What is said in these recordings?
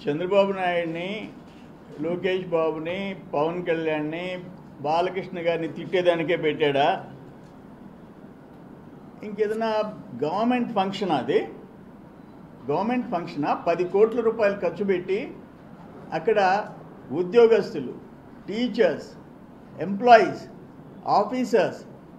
చంద్రబాబు నాయుడిని లోకేష్ బాబుని పవన్ కళ్యాణ్ని బాలకృష్ణ గారిని తిట్టేదానికే పెట్టాడా ఇంకేదైనా గవర్నమెంట్ ఫంక్షన్ అది గవర్నమెంట్ ఫంక్షనా పది కోట్ల రూపాయలు ఖర్చు పెట్టి అక్కడ ఉద్యోగస్తులు టీచర్స్ ఎంప్లాయీస్ ఆఫీసర్స్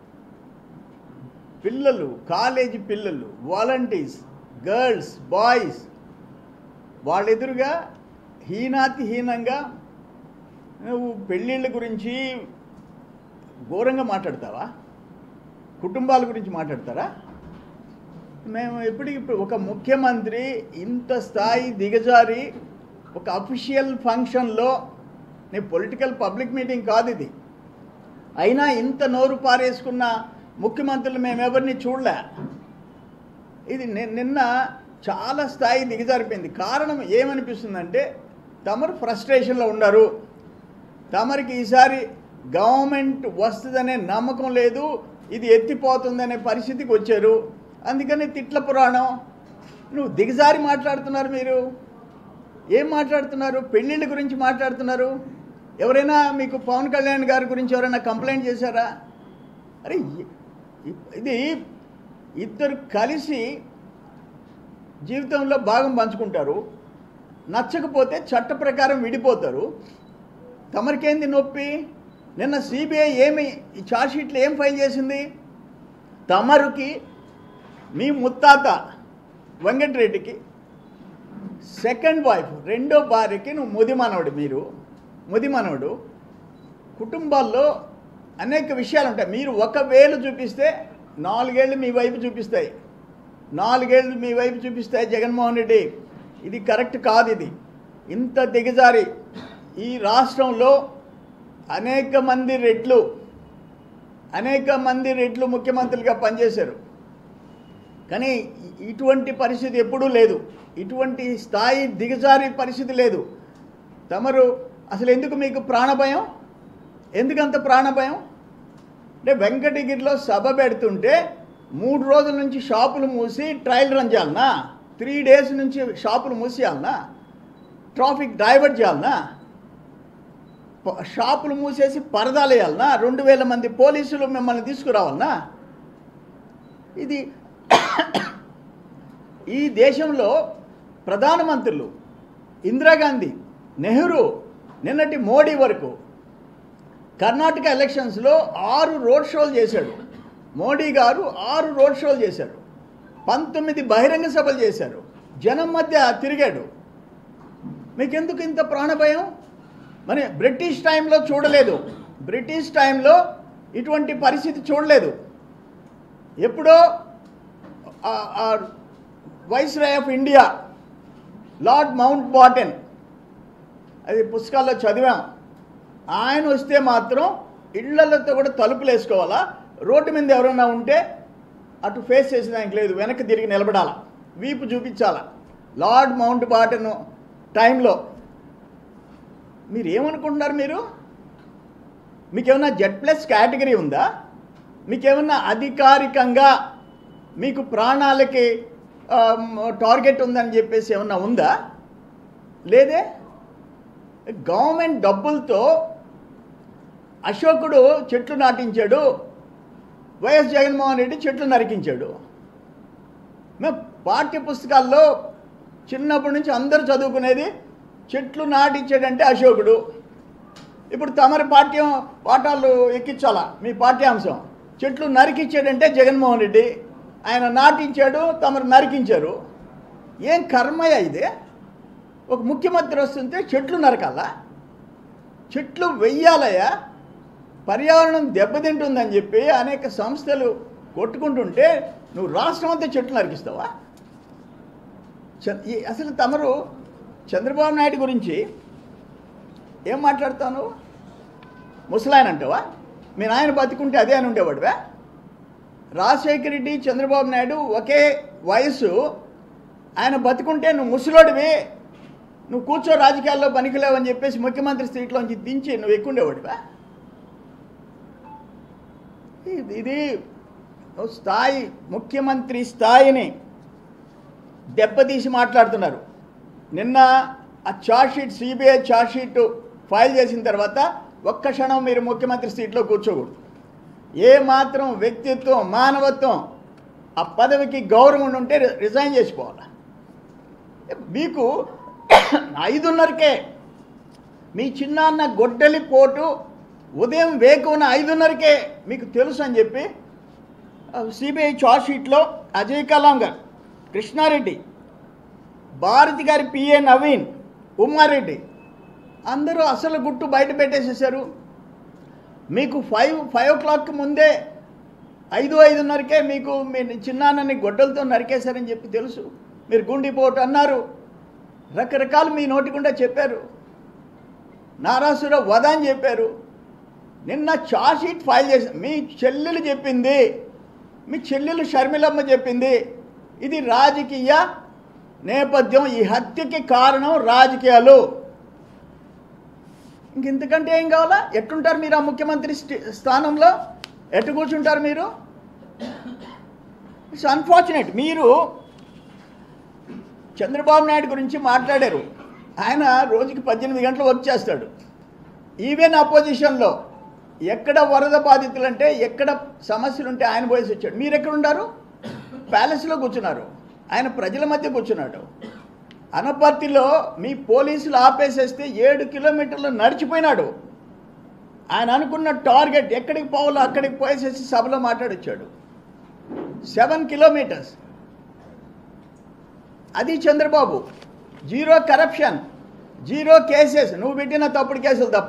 పిల్లలు కాలేజీ పిల్లలు వాలంటీర్స్ గర్ల్స్ బాయ్స్ వాళ్ళ ఎదురుగా హీనాతి హీనంగా నువ్వు పెళ్ళిళ్ళ గురించి ఘోరంగా మాట్లాడతావా కుటుంబాల గురించి మాట్లాడతారా మేము ఎప్పటికిప్పుడు ఒక ముఖ్యమంత్రి ఇంత స్థాయి దిగజారి ఒక అఫీషియల్ ఫంక్షన్లో నేను పొలిటికల్ పబ్లిక్ మీటింగ్ కాదు ఇది అయినా ఇంత నోరు పారేసుకున్న ముఖ్యమంత్రులు మేము ఎవరిని చూడలే ఇది ని- నిన్న చాలా స్థాయి దిగజారిపోయింది కారణం ఏమనిపిస్తుందంటే తమరు ఫ్రస్ట్రేషన్లో ఉన్నారు తమరికి ఈసారి గవర్నమెంట్ వస్తుందనే నమ్మకం లేదు ఇది ఎత్తిపోతుందనే పరిస్థితికి వచ్చారు అందుకని తిట్ల పురాణం నువ్వు దిగజారి మాట్లాడుతున్నారు మీరు ఏం మాట్లాడుతున్నారు పెళ్ళిళ్ళ గురించి మాట్లాడుతున్నారు ఎవరైనా మీకు పవన్ కళ్యాణ్ గారి గురించి ఎవరైనా కంప్లైంట్ చేశారా అరే ఇ- ఇ- ఇది ఇద్దరు కలిసి జీవితంలో భాగం పంచుకుంటారు నచ్చకపోతే చట్ట ప్రకారం విడిపోతారు తమరికేంది నొప్పి నిన్న సిబిఐ ఏమి ఈ షీట్లు ఏం ఫైల్ చేసింది తమరుకి మీ ముత్తాత వెంకటరెడ్డికి సెకండ్ వైఫ్ రెండో భార్యకి నువ్వు ముదిమనవుడు మీరు ముదిమనవుడు కుటుంబాల్లో అనేక విషయాలు ఉంటాయి మీరు ఒక వేలు చూపిస్తే నాలుగేళ్ళు మీ వైపు చూపిస్తాయి నాలుగేళ్ళు మీ వైపు చూపిస్తాయి జగన్మోహన్ రెడ్డి ఇది కరెక్ట్ కాదు ఇది ఇంత దిగజారి ఈ రాష్ట్రంలో అనేక మంది రెడ్లు అనేక మంది రెడ్లు ముఖ్యమంత్రులుగా పనిచేశారు కానీ ఇ- ఇటువంటి పరిస్థితి ఎప్పుడూ లేదు ఇటువంటి స్థాయి దిగజారి పరిస్థితి లేదు తమరు అసలు ఎందుకు మీకు ప్రాణభయం ఎందుకంత ప్రాణభయం అంటే వెంకటగిరిలో సభ పెడుతుంటే మూడు రోజుల నుంచి షాపులు మూసి ట్రయల్ రన్ చేయాలనా త్రీ డేస్ నుంచి షాపులు మూసేయాలనా ట్రాఫిక్ డైవర్ట్ చేయాలనా ప- షాపులు మూసేసి పరదాలు వేయాలనా రెండు వేల మంది పోలీసులు మిమ్మల్ని తీసుకురావాలనా ఇది ఈ దేశంలో ప్రధానమంత్రులు ఇందిరాగాంధీ నెహ్రూ నిన్నటి మోడీ వరకు కర్ణాటక ఎలక్షన్స్లో ఆరు రోడ్ షోలు చేశాడు మోడీ గారు ఆరు రోడ్ షోలు చేశారు పంతొమ్మిది బహిరంగ సభలు చేశారు జనం మధ్య తిరిగాడు మీకెందుకు ఇంత ప్రాణభయం మరి బ్రిటిష్ టైంలో చూడలేదు బ్రిటిష్ టైంలో ఇటువంటి పరిస్థితి చూడలేదు ఎప్పుడో viceroy of India Lord Mountbatten అది పుస్తకాల్లో చదివాం ఆయన వస్తే మాత్రం ఇళ్లతో కూడా తలుపులు వేసుకోవాలా రోడ్డు మీద ఎవరైనా ఉంటే అటు ఫేస్ చేసేదానికి లేదు వెనక్కి తిరిగి నిలబడాల వీపు చూపించాల లార్డ్ మౌంట్ బాటన్ టైంలో మీరు ఏమనుకుంటున్నారు మీరు మీకేమన్నా జెడ్ ప్లస్ కేటగిరీ ఉందా మీకేమన్నా అధికారికంగా మీకు ప్రాణాలకి ఆమ్, టార్గెట్ ఉందని చెప్పేసి ఏమన్నా ఉందా లేదే గవర్నమెంట్ డబ్బులతో అశోకుడు చెట్లు నాటించాడు వైఎస్ జగన్మోహన్ రెడ్డి చెట్లు నరికించాడు మేము పాఠ్య పుస్తకాల్లో చిన్నప్పటి నుంచి అందరూ చదువుకునేది చెట్లు నాటించాడంటే అశోకుడు ఇప్పుడు తమరి పాఠ్యం పాఠాలు ఎక్కించాలా మీ పాఠ్యాంశం చెట్లు నరికించాడంటే జగన్మోహన్ రెడ్డి ఆయన నాటించాడు తమరు నరికించారు ఏం కర్మయ్య ఇది ఒక ముఖ్యమంత్రి వస్తుంటే చెట్లు నరకాలా చెట్లు వెయ్యాలయ్యా పర్యావరణం దెబ్బతింటుందని చెప్పి అనేక సంస్థలు కొట్టుకుంటుంటే నువ్వు రాష్ట్రం అంతా చెట్లు నరికిస్తావా చ- ఈ- అసలు తమరు చంద్రబాబు నాయుడు గురించి ఏం మాట్లాడతావు ముసలాయన అంటావా మీ నాయన బతికుంటే అదే అని ఉండేవాడువా రాజశేఖర రెడ్డి చంద్రబాబు నాయుడు ఒకే వయసు ఆయన బతికుంటే నువ్వు ముసలోడివి నువ్వు కూర్చో రాజకీయాల్లో పనికిలేవని చెప్పేసి ముఖ్యమంత్రి సీట్లోంచి దించి నువ్వు ఎక్కుండేవాడివా ఇది- ఇది నువ్వు స్థాయి ముఖ్యమంత్రి స్థాయిని దెబ్బతీసి మాట్లాడుతున్నారు నిన్న ఆ ఛార్జ్షీట్ సిబిఐ ఛార్జ్షీట్ ఫైల్ చేసిన తర్వాత ఒక్క క్షణం మీరు ముఖ్యమంత్రి సీట్లో కూర్చోకూడదు ఏ మాత్రం వ్యక్తిత్వం మానవత్వం ఆ పదవికి గౌరవం ఉంటే రి- రిజైన్ చేసిపోవాలి మీకు ఐదున్నరకే మీ చిన్నాన్న గొడ్డలి పోటు ఉదయం వేకువన ఐదున్నరకే మీకు తెలుసు అని చెప్పి సిబిఐ షీట్లో అజయ్ కలాం గారు కృష్ణారెడ్డి భారతి గారి పిఏ నవీన్ ఉమ్మారెడ్డి అందరూ అసలు గుట్టు బయట పెట్టేసేసారు మీకు ఫైవ్ ఫైవ్ ఓ క్లాక్ ముందే ఐదు ఐదున్నరకే మీకు మీ చిన్నాన్నని గొడ్డలతో నరికేశారని చెప్పి తెలుసు మీరు గుండిపోటు అన్నారు రకరకాలు మీ నోటి గుండా చెప్పారు నారాసుర వధ అని చెప్పారు నిన్న షీట్ ఫైల్ చేసి మీ చెల్లెలు చెప్పింది మీ చెల్లెలు షర్మిలమ్మ చెప్పింది ఇది రాజకీయ నేపథ్యం ఈ హత్యకి కారణం రాజకీయాలు ఇంక ఇంతకంటే ఏం కావాలా ఎట్టుంటారు మీరు ఆ ముఖ్యమంత్రి స్టి- స్థానంలో ఎట్టు కూర్చుంటారు మీరు ఇట్స్ అన్ఫార్చునేట్ మీరు చంద్రబాబు నాయుడు గురించి మాట్లాడారు ఆయన రోజుకి పద్దెనిమిది గంటలు వర్క్ చేస్తాడు ఈవెన్ అపోజిషన్లో ఎక్కడ వరద బాధితులు అంటే ఎక్కడ సమస్యలు ఉంటే ఆయన పోయేసి వచ్చాడు మీరు ఎక్కడ ఉన్నారు ప్యాలెస్లో కూర్చున్నారు ఆయన ప్రజల మధ్య కూర్చున్నాడు అనపర్తిలో మీ పోలీసులు ఆపేసేస్తే ఏడు కిలోమీటర్లు నడిచిపోయినాడు ఆయన అనుకున్న టార్గెట్ ఎక్కడికి పోవాలో అక్కడికి పోయేసేసి సభలో మాట్లాడొచ్చాడు సెవెన్ కిలోమీటర్స్ అది Chandrababu zero corruption zero cases నువ్వు పెట్టిన తప్పుడు కేసులు తప్ప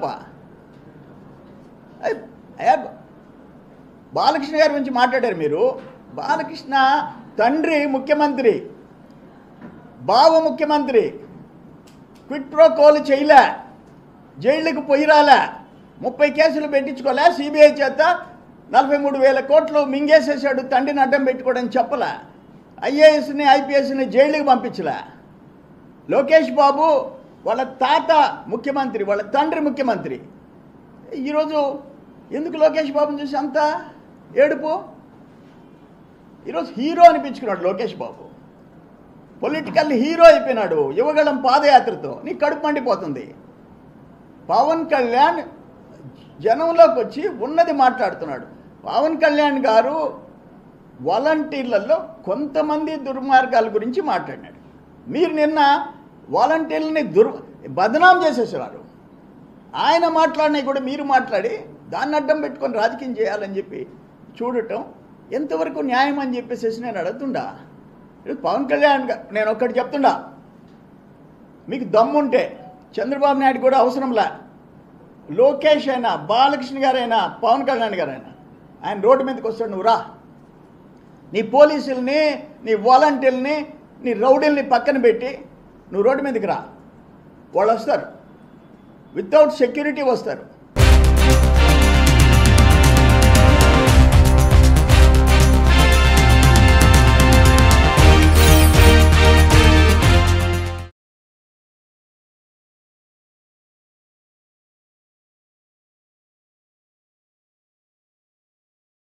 అయ్, అయ్యా, బాలకృష్ణ గారి గురించి మాట్లాడారు మీరు బాలకృష్ణ తండ్రి ముఖ్యమంత్రి బావ ముఖ్యమంత్రి క్విట్ ప్రో కోలు చేయలే జైళ్ళకి పోయి రాలే ముప్పై కేసులు పెట్టించుకోలే సిబిఐ చేత నలభై మూడు వేల కోట్లు మింగేసేసాడు తండ్రిని అడ్డం పెట్టుకోవడం చెప్పలే ఐఏఎస్ని ఐపీఎస్ని జైలుకి పంపించలే లోకేష్ బాబు వాళ్ళ తాత ముఖ్యమంత్రి వాళ్ళ తండ్రి ముఖ్యమంత్రి ఈరోజు ఎందుకు లోకేష్ బాబుని చూసి అంత ఏడుపు ఈరోజు హీరో అనిపించుకున్నాడు లోకేష్ బాబు పొలిటికల్ హీరో అయిపోయినాడు యువగళం పాదయాత్రతో నీ కడుపు మండిపోతుంది పవన్ కళ్యాణ్ జనంలోకి వచ్చి ఉన్నది మాట్లాడుతున్నాడు పవన్ కళ్యాణ్ గారు వాలంటీర్లలో కొంతమంది దుర్మార్గాల గురించి మాట్లాడినాడు మీరు నిన్న వాలంటీర్లని దుర్ బదనాం చేసేసారు ఆయన మాట్లాడినవి కూడా మీరు మాట్లాడి దాన్ని అడ్డం పెట్టుకొని రాజకీయం చేయాలని చెప్పి చూడటం ఎంతవరకు న్యాయం అని చెప్పేసి నేను అడుగుతుండా ఇప్పుడు పవన్ కళ్యాణ్ గా- నేను ఒక్కటి చెప్తుండా మీకు దమ్ముంటే చంద్రబాబు నాయుడు కూడా అవసరంలా లోకేష్ అయినా బాలకృష్ణ గారైనా పవన్ కళ్యాణ్ గారైనా ఆయన రోడ్డు మీదకి వస్తాడు నువ్వు రా నీ పోలీసుల్ని నీ వాలంటీర్ని నీ రౌడీల్ని పక్కన పెట్టి నువ్వు రోడ్డు మీదకి రా వాళ్ళు వస్తారు వితౌట్ సెక్యూరిటీ వస్తారు